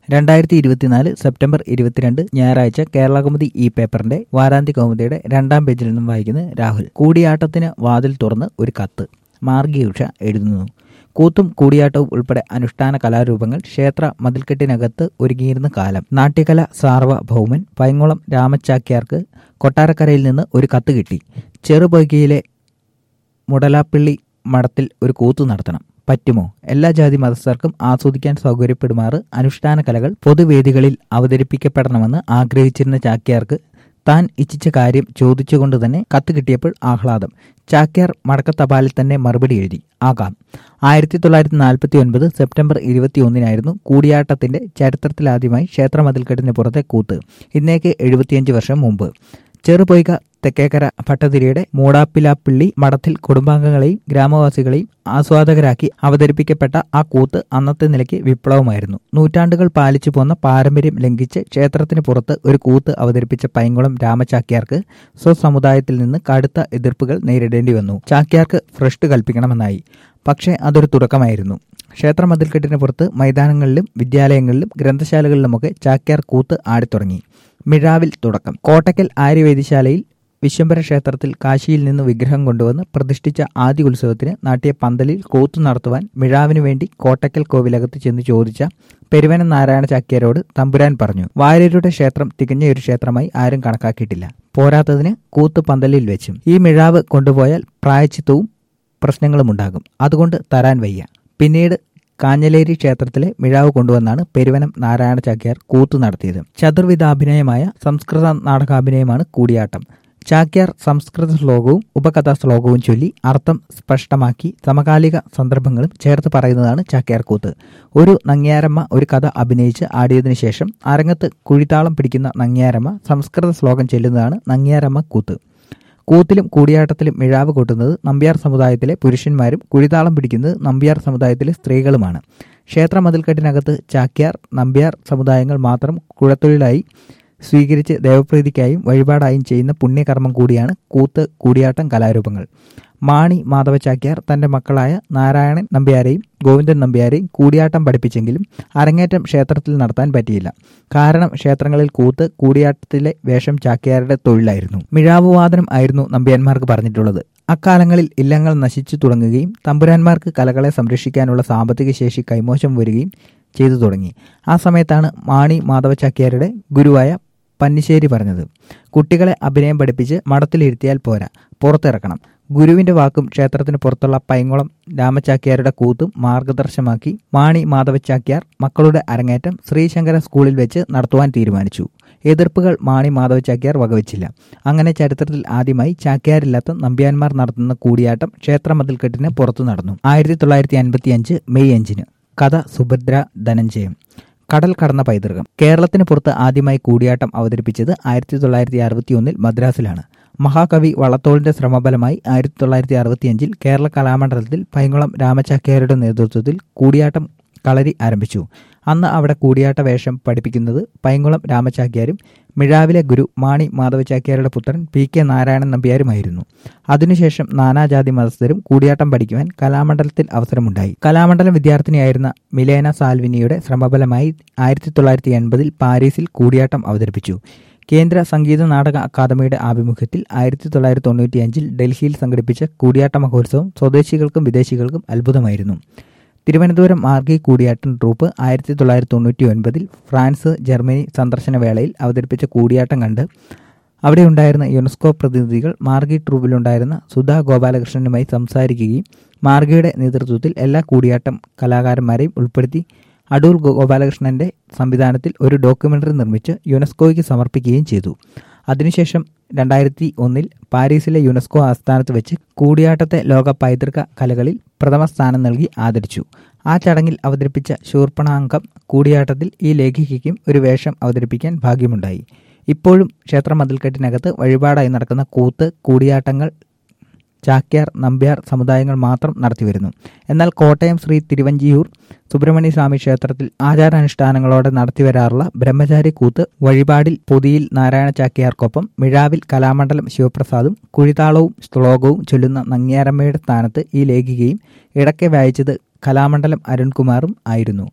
രണ്ടായിരത്തി ഇരുപത്തിനാല് സെപ്റ്റംബർ ഇരുപത്തിരണ്ട് ഞായറാഴ്ച കേരളകൗമുദി ഈ പേപ്പറിന്റെ വാരാന്ത്യ കൗമുദിയുടെ രണ്ടാം പേജിൽ നിന്നും വായിക്കുന്നത് രാഹുൽ കൂടിയാട്ടത്തിന് വാതിൽ തുറന്ന് ഒരു കത്ത് മാർഗി ഉഷ എഴുതുന്നു കൂത്തും കൂടിയാട്ടവും ഉൾപ്പെടെ അനുഷ്ഠാന കലാരൂപങ്ങൾ ക്ഷേത്ര മതിൽക്കെട്ടിനകത്ത് ഒരുങ്ങിയിരുന്ന കാലം നാട്യകല സാർവഭൗമൻ പൈങ്ങോളം രാമച്ചാക്യാർക്ക് കൊട്ടാരക്കരയിൽ നിന്ന് ഒരു കത്ത് കിട്ടി ചെറുപൊയ്കയിലെ മുടലാപ്പിള്ളി മഠത്തിൽ ഒരു കൂത്തു നടത്തണം പറ്റുമോ എല്ലാ ജാതി മതസ്ഥർക്കും ആസ്വദിക്കാൻ സൗകര്യപ്പെടുമാറ് അനുഷ്ഠാന കലകൾ പൊതുവേദികളിൽ അവതരിപ്പിക്കപ്പെടണമെന്ന് ആഗ്രഹിച്ചിരുന്ന ചാക്യാർക്ക് താൻ ഇച്ഛിച്ച കാര്യം ചോദിച്ചുകൊണ്ട് തന്നെ കത്ത് കിട്ടിയപ്പോൾ ആഹ്ലാദം ചാക്യാർ മടക്കത്തപാലിൽ തന്നെ മറുപടി എഴുതി ആകാം ആയിരത്തി തൊള്ളായിരത്തി നാൽപ്പത്തി ഒൻപത് സെപ്റ്റംബർ ഇരുപത്തിയൊന്നിനായിരുന്നു കൂടിയാട്ടത്തിന്റെ ചരിത്രത്തിലാദ്യമായി ക്ഷേത്രമതിൽക്കെട്ടിന് പുറത്തെ കൂത്ത് ഇന്നേക്ക് എഴുപത്തിയഞ്ച് വർഷം മുമ്പ് ചെറുപൊയ്ക തെക്കേക്കര ഭട്ടതിരിയുടെ മൂടാപ്പിലാപ്പിള്ളി മഠത്തിൽ കുടുംബാംഗങ്ങളെയും ഗ്രാമവാസികളെയും ആസ്വാദകരാക്കി അവതരിപ്പിക്കപ്പെട്ട ആ കൂത്ത് അന്നത്തെ നിലയ്ക്ക് വിപ്ലവമായിരുന്നു നൂറ്റാണ്ടുകൾ പാലിച്ചു പോന്ന പാരമ്പര്യം ലംഘിച്ച് ക്ഷേത്രത്തിന് പുറത്ത് ഒരു കൂത്ത് അവതരിപ്പിച്ച പൈങ്കുളം രാമചാക്യാർക്ക് സ്വസമുദായത്തിൽ നിന്ന് കടുത്ത എതിർപ്പുകൾ നേരിടേണ്ടി വന്നു ചാക്യാർക്ക് ഭ്രഷ്ട് കൽപ്പിക്കണമെന്നായി പക്ഷേ അതൊരു തുടക്കമായിരുന്നു ക്ഷേത്ര മതിൽക്കെട്ടിന് പുറത്ത് മൈതാനങ്ങളിലും വിദ്യാലയങ്ങളിലും ഗ്രന്ഥശാലകളിലുമൊക്കെ ചാക്യാർ കൂത്ത് ആടിത്തുടങ്ങി മിഴാവിൽ തുടക്കം കോട്ടക്കൽ ആര്യവേദിശാലയിൽ വിശ്വംഭര ക്ഷേത്രത്തിൽ കാശിയിൽ നിന്ന് വിഗ്രഹം കൊണ്ടുവന്ന് പ്രതിഷ്ഠിച്ച ആദ്യ ഉത്സവത്തിന് നാട്ടിയ പന്തലിൽ കൂത്തു നടത്തുവാൻ മിഴാവിനു വേണ്ടി കോട്ടക്കൽ കോവിലകത്ത് ചെന്ന് ചോദിച്ച പെരുവന നാരായണ ചാക്യാരോട് തമ്പുരാൻ പറഞ്ഞു വാര്യരുടെ ക്ഷേത്രം തികഞ്ഞ ഒരു ക്ഷേത്രമായി ആരും കണക്കാക്കിയിട്ടില്ല പോരാത്തതിന് കൂത്ത് പന്തലിൽ വെച്ചും ഈ മിഴാവ് കൊണ്ടുപോയാൽ പ്രായച്ചിത്തവും പ്രശ്നങ്ങളുമുണ്ടാകും അതുകൊണ്ട് തരാൻ വയ്യ പിന്നീട് കാഞ്ഞലേരി ക്ഷേത്രത്തിലെ മിഴാവ് കൊണ്ടുവന്നാണ് പെരുവനം നാരായണ ചാക്യാർ കൂത്തു നടത്തിയത് ചതുർവിധാഭിനയമായ സംസ്കൃത നാടകാഭിനയമാണ് കൂടിയാട്ടം ചാക്യാർ സംസ്കൃത ശ്ലോകവും ഉപകഥാ ശ്ലോകവും ചൊല്ലി അർത്ഥം സ്പഷ്ടമാക്കി സമകാലിക സന്ദർഭങ്ങളും ചേർത്ത് പറയുന്നതാണ് ചാക്യാർ കൂത്ത് ഒരു നങ്ങ്യാരമ്മ ഒരു കഥ അഭിനയിച്ച് ആടിയതിനു ശേഷം അരങ്ങത്ത് കുഴിത്താളം പിടിക്കുന്ന നങ്ങ്യാരമ്മ സംസ്കൃത ശ്ലോകം ചെല്ലുന്നതാണ് നങ്ങ്യാരമ്മ കൂത്ത് കൂത്തിലും കൂടിയാട്ടത്തിലും മിഴാവ് കൂട്ടുന്നത് നമ്പ്യാർ സമുദായത്തിലെ പുരുഷന്മാരും കുഴിതാളം പിടിക്കുന്നത് നമ്പ്യാർ സമുദായത്തിലെ സ്ത്രീകളുമാണ് ക്ഷേത്ര മതിൽക്കെട്ടിനകത്ത് ചാക്യാർ നമ്പ്യാർ സമുദായങ്ങൾ മാത്രം കുഴത്തൊഴിലായി സ്വീകരിച്ച് ദേവപ്രീതിക്കായും വഴിപാടായും ചെയ്യുന്ന പുണ്യകർമ്മം കൂടിയാണ് കൂത്ത് കൂടിയാട്ടം കലാരൂപങ്ങൾ മാണി മാധവ ചാക്യാർ തന്റെ മക്കളായ നാരായണൻ നമ്പ്യാരെയും ഗോവിന്ദൻ നമ്പ്യാരെയും കൂടിയാട്ടം പഠിപ്പിച്ചെങ്കിലും അരങ്ങേറ്റം ക്ഷേത്രത്തിൽ നടത്താൻ പറ്റിയില്ല കാരണം ക്ഷേത്രങ്ങളിൽ കൂത്ത് കൂടിയാട്ടത്തിലെ വേഷം ചാക്യാരുടെ തൊഴിലായിരുന്നു മിഴാവുവാദനം ആയിരുന്നു നമ്പ്യാന്മാർക്ക് പറഞ്ഞിട്ടുള്ളത് അക്കാലങ്ങളിൽ ഇല്ലങ്ങൾ നശിച്ചു തുടങ്ങുകയും തമ്പുരാന്മാർക്ക് കലകളെ സംരക്ഷിക്കാനുള്ള സാമ്പത്തിക ശേഷി കൈമോശം വരികയും ചെയ്തു തുടങ്ങി ആ സമയത്താണ് മാണി മാധവ ചാക്യാരുടെ ഗുരുവായ പന്നിശ്ശേരി പറഞ്ഞത് കുട്ടികളെ അഭിനയം പഠിപ്പിച്ച് മഠത്തിലിരുത്തിയാൽ പോരാ പുറത്തിറക്കണം ഗുരുവിന്റെ വാക്കും ക്ഷേത്രത്തിന് പുറത്തുള്ള പൈങ്ങോളം രാമചാക്യാരുടെ കൂത്തും മാർഗദർശമാക്കി മാണി മാധവ ചാക്യാർ മക്കളുടെ അരങ്ങേറ്റം ശ്രീശങ്കര സ്കൂളിൽ വെച്ച് നടത്തുവാൻ തീരുമാനിച്ചു എതിർപ്പുകൾ മാണി മാധവ ചാക്യാർ വകവച്ചില്ല അങ്ങനെ ചരിത്രത്തിൽ ആദ്യമായി ചാക്യാരില്ലാത്ത നമ്പ്യാന്മാർ നടത്തുന്ന കൂടിയാട്ടം ക്ഷേത്ര മതിൽക്കെട്ടിന് പുറത്തു നടന്നു ആയിരത്തി തൊള്ളായിരത്തി അൻപത്തി അഞ്ച് മെയ് അഞ്ചിന് കഥ സുഭദ്ര ധനഞ്ജയം കടൽ കടന്ന പൈതൃകം കേരളത്തിന് പുറത്ത് ആദ്യമായി കൂടിയാട്ടം അവതരിപ്പിച്ചത് ആയിരത്തി തൊള്ളായിരത്തി അറുപത്തി ഒന്നിൽ മദ്രാസിലാണ് മഹാകവി വള്ളത്തോളിന്റെ ശ്രമഫലമായി ആയിരത്തി തൊള്ളായിരത്തി അറുപത്തിയഞ്ചിൽ കേരള കലാമണ്ഡലത്തിൽ പൈങ്കുളം രാമചാക്യാരുടെ നേതൃത്വത്തിൽ കൂടിയാട്ടം കളരി ആരംഭിച്ചു അന്ന് അവിടെ കൂടിയാട്ട വേഷം പഠിപ്പിക്കുന്നത് പൈങ്കുളം രാമചാക്യാരും മിഴാവിലെ ഗുരു മാണി മാധവചാക്യാരുടെ പുത്രൻ പി കെ നാരായണൻ നമ്പ്യാരുമായിരുന്നു അതിനുശേഷം നാനാജാതി മതസ്ഥരും കൂടിയാട്ടം പഠിക്കുവാൻ കലാമണ്ഡലത്തിൽ അവസരമുണ്ടായി കലാമണ്ഡലം വിദ്യാർത്ഥിനിയായിരുന്ന മിലേന സാൽവിനിയുടെ ശ്രമഫലമായി ആയിരത്തി തൊള്ളായിരത്തി എൺപതിൽ പാരീസിൽ കൂടിയാട്ടം അവതരിപ്പിച്ചു കേന്ദ്ര സംഗീത നാടക അക്കാദമിയുടെ ആഭിമുഖ്യത്തിൽ ആയിരത്തി തൊള്ളായിരത്തി തൊണ്ണൂറ്റിയഞ്ചിൽ ഡൽഹിയിൽ സംഘടിപ്പിച്ച കൂടിയാട്ട മഹോത്സവം സ്വദേശികൾക്കും വിദേശികൾക്കും അത്ഭുതമായിരുന്നു തിരുവനന്തപുരം മാർഗി കൂടിയാട്ടം ട്രൂപ്പ് ആയിരത്തി തൊള്ളായിരത്തി തൊണ്ണൂറ്റി ഒൻപതിൽ ഫ്രാൻസ് ജർമ്മനി സന്ദർശന വേളയിൽ അവതരിപ്പിച്ച കൂടിയാട്ടം കണ്ട് അവിടെ ഉണ്ടായിരുന്ന യുനെസ്കോ പ്രതിനിധികൾ മാർഗി ട്രൂപ്പിലുണ്ടായിരുന്ന സുധാ ഗോപാലകൃഷ്ണനുമായി സംസാരിക്കുകയും മാർഗിയുടെ നേതൃത്വത്തിൽ എല്ലാ കൂടിയാട്ടം കലാകാരന്മാരെയും ഉൾപ്പെടുത്തി അടൂർ ഗോപാലകൃഷ്ണന്റെ സംവിധാനത്തിൽ ഒരു ഡോക്യുമെന്ററി നിർമ്മിച്ച് യുനെസ്കോയ്ക്ക് സമർപ്പിക്കുകയും ചെയ്തു അതിനുശേഷം രണ്ടായിരത്തി ഒന്നിൽ പാരീസിലെ യുനെസ്കോ ആസ്ഥാനത്ത് വെച്ച് കൂടിയാട്ടത്തെ ലോക പൈതൃക കലകളിൽ പ്രഥമ സ്ഥാനം നൽകി ആദരിച്ചു ആ ചടങ്ങിൽ അവതരിപ്പിച്ച ശൂർപ്പണാംഗം കൂടിയാട്ടത്തിൽ ഈ ലേഖികയ്ക്കും ഒരു വേഷം അവതരിപ്പിക്കാൻ ഭാഗ്യമുണ്ടായി ഇപ്പോഴും ക്ഷേത്ര മതിൽക്കെട്ടിനകത്ത് വഴിപാടായി നടക്കുന്ന കൂത്ത് കൂടിയാട്ടങ്ങൾ ചാക്യാർ നമ്പ്യാർ സമുദായങ്ങൾ മാത്രം നടത്തിവരുന്നു എന്നാൽ കോട്ടയം ശ്രീ തിരുവഞ്ചിയൂർ സുബ്രഹ്മണ്യ സ്വാമി ക്ഷേത്രത്തിൽ ആചാരാനുഷ്ഠാനങ്ങളോടെ നടത്തിവരാറുള്ള ബ്രഹ്മചാരി കൂത്ത് വഴിപാടിൽ പൊതിയിൽ നാരായണ ചാക്യാർക്കൊപ്പം മിഴാവിൽ കലാമണ്ഡലം ശിവപ്രസാദും കുഴിതാളവും ശ്ലോകവും ചൊല്ലുന്ന നങ്ങ്യാരമ്മയുടെ സ്ഥാനത്ത് ഈ ലേഖികയും ഇടയ്ക്ക് വായിച്ചത് കലാമണ്ഡലം അരുൺകുമാറും ആയിരുന്നു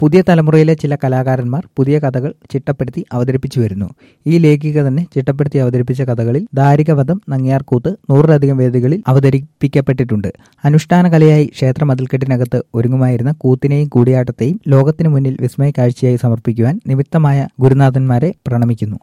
പുതിയ തലമുറയിലെ ചില കലാകാരന്മാർ പുതിയ കഥകൾ ചിട്ടപ്പെടുത്തി അവതരിപ്പിച്ചു വരുന്നു ഈ ലേഖിക തന്നെ ചിട്ടപ്പെടുത്തി അവതരിപ്പിച്ച കഥകളിൽ ദാരികവധം നങ്ങിയാർകൂത്ത് നൂറിലധികം വേദികളിൽ അവതരിപ്പിക്കപ്പെട്ടിട്ടുണ്ട് അനുഷ്ഠാന കലയായി ക്ഷേത്ര മതിൽക്കെട്ടിനകത്ത് ഒരുങ്ങുമായിരുന്ന കൂത്തിനെയും കൂടിയാട്ടത്തെയും ലോകത്തിനു മുന്നിൽ വിസ്മയ കാഴ്ചയായി സമർപ്പിക്കുവാൻ നിമിത്തമായ ഗുരുനാഥന്മാരെ പ്രണമിക്കുന്നു